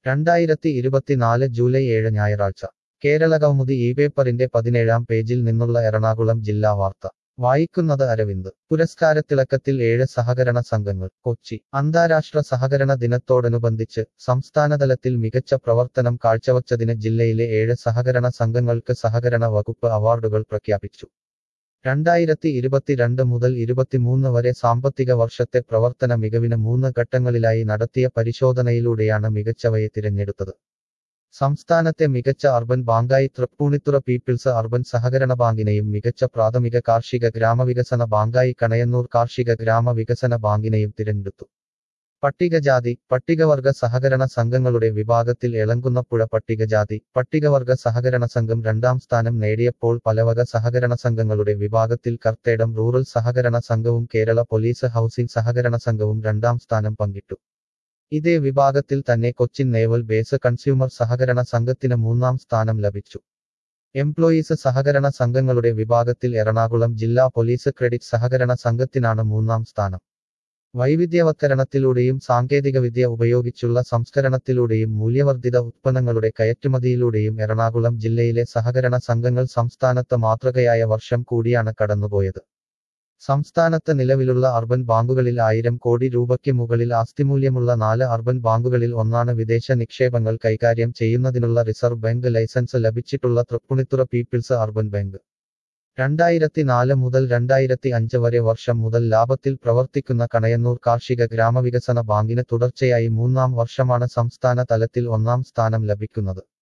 രണ്ടായിരത്തി ഇരുപത്തിനാല് ജൂലൈ ഏഴ് ഞായറാഴ്ച കേരളകൗമുദി ഈ പേപ്പറിന്റെ പതിനേഴാം പേജിൽ നിന്നുള്ള എറണാകുളം ജില്ലാ വാർത്ത വായിക്കുന്നത് അരവിന്ദ് പുരസ്കാരത്തിളക്കത്തിൽ ഏഴ് സഹകരണ സംഘങ്ങൾ കൊച്ചി അന്താരാഷ്ട്ര സഹകരണ ദിനത്തോടനുബന്ധിച്ച് സംസ്ഥാനതലത്തിൽ മികച്ച പ്രവർത്തനം കാഴ്ചവച്ചതിന് ജില്ലയിലെ ഏഴ് സഹകരണ സംഘങ്ങൾക്ക് സഹകരണ വകുപ്പ് അവാർഡുകൾ പ്രഖ്യാപിച്ചു രണ്ടായിരത്തി ഇരുപത്തിരണ്ട് മുതൽ ഇരുപത്തിമൂന്ന് വരെ സാമ്പത്തിക വർഷത്തെ പ്രവർത്തന മികവിന് മൂന്ന് ഘട്ടങ്ങളിലായി നടത്തിയ പരിശോധനയിലൂടെയാണ് മികച്ചവയെ തിരഞ്ഞെടുത്തത് സംസ്ഥാനത്തെ മികച്ച അർബൻ ബാങ്കായി തൃപ്പൂണിത്തുറ പീപ്പിൾസ് അർബൻ സഹകരണ ബാങ്കിനെയും മികച്ച പ്രാഥമിക കാർഷിക ഗ്രാമവികസന ബാങ്കായി കണയന്നൂർ കാർഷിക ഗ്രാമവികസന ബാങ്കിനെയും തിരഞ്ഞെടുത്തു പട്ടികജാതി പട്ടികവർഗ സഹകരണ സംഘങ്ങളുടെ വിഭാഗത്തിൽ എളങ്കുന്നപ്പുഴ പട്ടികജാതി പട്ടികവർഗ സഹകരണ സംഘം രണ്ടാം സ്ഥാനം നേടിയപ്പോൾ പലവക സഹകരണ സംഘങ്ങളുടെ വിഭാഗത്തിൽ കർത്തേടം റൂറൽ സഹകരണ സംഘവും കേരള പോലീസ് ഹൗസിംഗ് സഹകരണ സംഘവും രണ്ടാം സ്ഥാനം പങ്കിട്ടു ഇതേ വിഭാഗത്തിൽ തന്നെ കൊച്ചിൻ നേവൽ ബേസ് കൺസ്യൂമർ സഹകരണ സംഘത്തിന് മൂന്നാം സ്ഥാനം ലഭിച്ചു എംപ്ലോയീസ് സഹകരണ സംഘങ്ങളുടെ വിഭാഗത്തിൽ എറണാകുളം ജില്ലാ പോലീസ് ക്രെഡിറ്റ് സഹകരണ സംഘത്തിനാണ് മൂന്നാം സ്ഥാനം വൈവിധ്യവത്കരണത്തിലൂടെയും സാങ്കേതികവിദ്യ ഉപയോഗിച്ചുള്ള സംസ്കരണത്തിലൂടെയും മൂല്യവർദ്ധിത ഉത്പന്നങ്ങളുടെ കയറ്റുമതിയിലൂടെയും എറണാകുളം ജില്ലയിലെ സഹകരണ സംഘങ്ങൾ സംസ്ഥാനത്ത് മാതൃകയായ വർഷം കൂടിയാണ് കടന്നുപോയത് സംസ്ഥാനത്ത് നിലവിലുള്ള അർബൻ ബാങ്കുകളിൽ ആയിരം കോടി രൂപയ്ക്ക് മുകളിൽ ആസ്തിമൂല്യമുള്ള നാല് അർബൻ ബാങ്കുകളിൽ ഒന്നാണ് വിദേശ നിക്ഷേപങ്ങൾ കൈകാര്യം ചെയ്യുന്നതിനുള്ള റിസർവ് ബാങ്ക് ലൈസൻസ് ലഭിച്ചിട്ടുള്ള തൃപ്പുണിത്തുറ പീപ്പിൾസ് അർബൻ ബാങ്ക് രണ്ടായിരത്തി നാല് മുതൽ രണ്ടായിരത്തി അഞ്ച് വരെ വർഷം മുതൽ ലാഭത്തിൽ പ്രവർത്തിക്കുന്ന കണയന്നൂർ കാർഷിക ഗ്രാമവികസന ബാങ്കിന് തുടർച്ചയായി മൂന്നാം വർഷമാണ് സംസ്ഥാന തലത്തിൽ ഒന്നാം സ്ഥാനം ലഭിക്കുന്നത്